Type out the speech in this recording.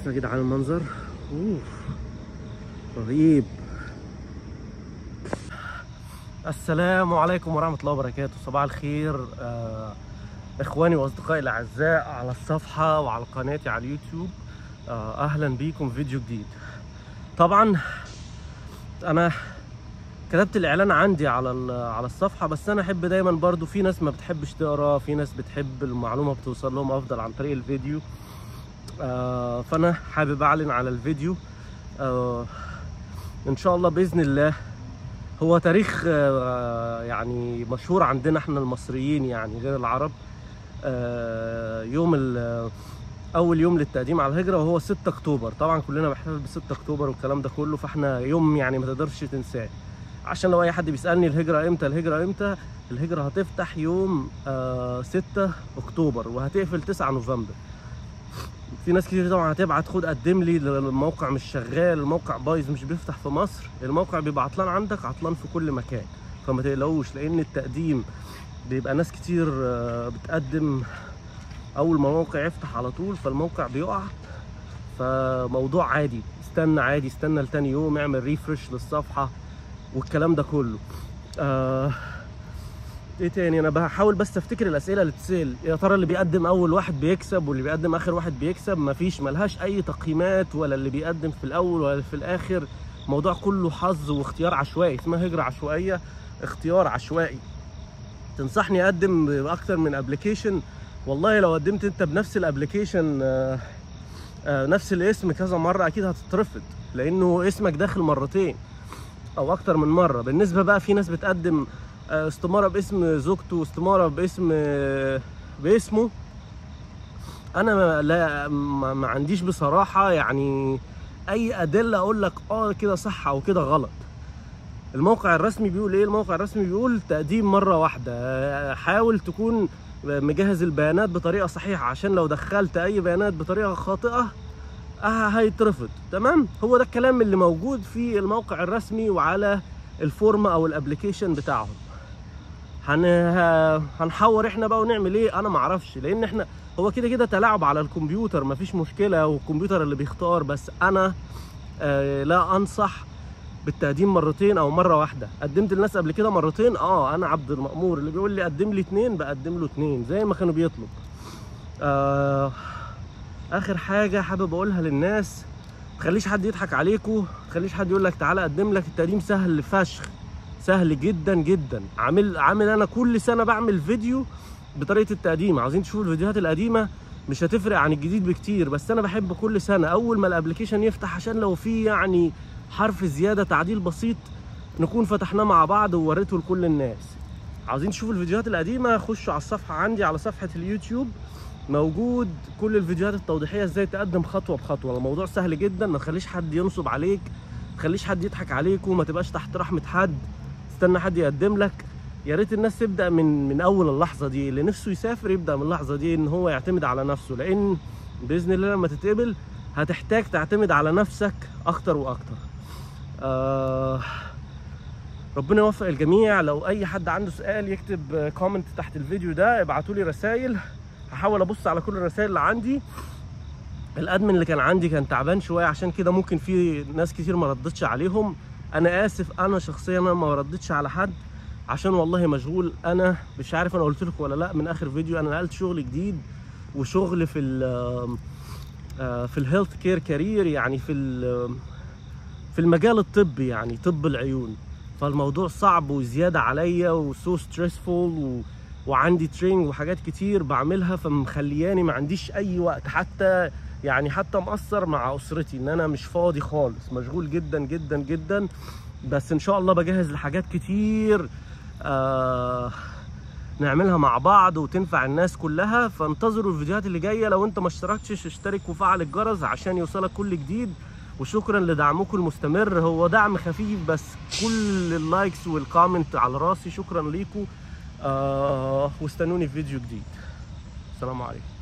بصوا يا جدعان المنظر اوف رهيب السلام عليكم ورحمة الله وبركاته صباح الخير آه اخواني واصدقائي الاعزاء على الصفحة وعلى قناتي على اليوتيوب آه اهلا بيكم في فيديو جديد طبعا انا كتبت الاعلان عندي على على الصفحه بس انا احب دايما برضو في ناس ما بتحبش تقرا في ناس بتحب المعلومه بتوصل لهم افضل عن طريق الفيديو آه فانا حابب اعلن على الفيديو آه ان شاء الله باذن الله هو تاريخ آه يعني مشهور عندنا احنا المصريين يعني غير العرب آه يوم اول يوم للتقديم على الهجره وهو 6 اكتوبر طبعا كلنا بنحتفل ب 6 اكتوبر والكلام ده كله فاحنا يوم يعني ما تقدرش تنساه عشان لو اي حد بيسالني الهجره امتى الهجره امتى الهجره هتفتح يوم آه 6 اكتوبر وهتقفل 9 نوفمبر في ناس كتير طبعا هتبعت خد قدم لي الموقع مش شغال الموقع بايظ مش بيفتح في مصر الموقع بيبقى عطلان عندك عطلان في كل مكان فما تقلقوش لان التقديم بيبقى ناس كتير آه بتقدم اول ما الموقع يفتح على طول فالموقع بيقع فموضوع عادي استنى عادي استنى لتاني يوم اعمل ريفرش للصفحه والكلام ده كله آه ايه تاني انا بحاول بس افتكر الاسئله اللي تسال يا ترى اللي بيقدم اول واحد بيكسب واللي بيقدم اخر واحد بيكسب مفيش ملهاش اي تقييمات ولا اللي بيقدم في الاول ولا في الاخر الموضوع كله حظ واختيار عشوائي اسمها هجره عشوائيه اختيار عشوائي تنصحني اقدم باكتر من ابلكيشن والله لو قدمت انت بنفس الابلكيشن آه آه نفس الاسم كذا مره اكيد هتترفض لانه اسمك داخل مرتين او اكتر من مره بالنسبه بقى في ناس بتقدم استماره باسم زوجته واستماره باسم باسمه انا لا ما عنديش بصراحه يعني اي ادله اقول لك اه كده صح او كده غلط الموقع الرسمي بيقول ايه الموقع الرسمي بيقول تقديم مره واحده حاول تكون مجهز البيانات بطريقه صحيحه عشان لو دخلت اي بيانات بطريقه خاطئه هيترفض تمام هو ده الكلام اللي موجود في الموقع الرسمي وعلى الفورم او الابلكيشن بتاعهم هن... هنحور احنا بقى ونعمل ايه انا معرفش لان احنا هو كده كده تلاعب على الكمبيوتر مفيش مشكله والكمبيوتر اللي بيختار بس انا آه لا انصح بالتقديم مرتين او مره واحده قدمت للناس قبل كده مرتين اه انا عبد المامور اللي بيقول لي قدم لي اتنين بقدم له اتنين زي ما كانوا بيطلب آه اخر حاجه حابب اقولها للناس تخليش حد يضحك عليكم تخليش حد يقول لك تعالى اقدم لك التقديم سهل فشخ سهل جدا جدا عامل عامل انا كل سنه بعمل فيديو بطريقه التقديم عاوزين تشوفوا الفيديوهات القديمه مش هتفرق عن الجديد بكتير بس انا بحب كل سنه اول ما الابلكيشن يفتح عشان لو في يعني حرف زياده تعديل بسيط نكون فتحناه مع بعض ووريته لكل الناس عاوزين تشوفوا الفيديوهات القديمه خشوا على الصفحه عندي على صفحه اليوتيوب موجود كل الفيديوهات التوضيحيه ازاي تقدم خطوه بخطوه الموضوع سهل جدا ما تخليش حد ينصب عليك ما تخليش حد يضحك عليك وما تبقاش تحت رحمه حد استنى حد يقدم لك يا ريت الناس تبدا من من اول اللحظه دي اللي نفسه يسافر يبدا من اللحظه دي ان هو يعتمد على نفسه لان باذن الله لما تتقبل هتحتاج تعتمد على نفسك اكتر واكتر آه ربنا يوفق الجميع لو اي حد عنده سؤال يكتب كومنت تحت الفيديو ده ابعتوا لي رسائل هحاول ابص على كل الرسائل اللي عندي الادمن اللي كان عندي كان تعبان شويه عشان كده ممكن في ناس كتير ما ردتش عليهم انا اسف انا شخصيا انا ما ردتش على حد عشان والله مشغول انا مش عارف انا قلت لكم ولا لا من اخر فيديو انا نقلت شغل جديد وشغل في ال في الهيلث كير كارير يعني في في المجال الطبي يعني طب العيون فالموضوع صعب وزياده عليا وسو ستريسفول و وعندي تريننج وحاجات كتير بعملها فمخلياني ما عنديش اي وقت حتى يعني حتى مقصر مع اسرتي ان انا مش فاضي خالص مشغول جدا جدا جدا بس ان شاء الله بجهز لحاجات كتير آه نعملها مع بعض وتنفع الناس كلها فانتظروا الفيديوهات اللي جايه لو انت ما اشتركتش اشترك وفعل الجرس عشان يوصلك كل جديد وشكرا لدعمكم المستمر هو دعم خفيف بس كل اللايكس والكومنت على راسي شكرا ليكم آه واستنوني في فيديو جديد السلام عليكم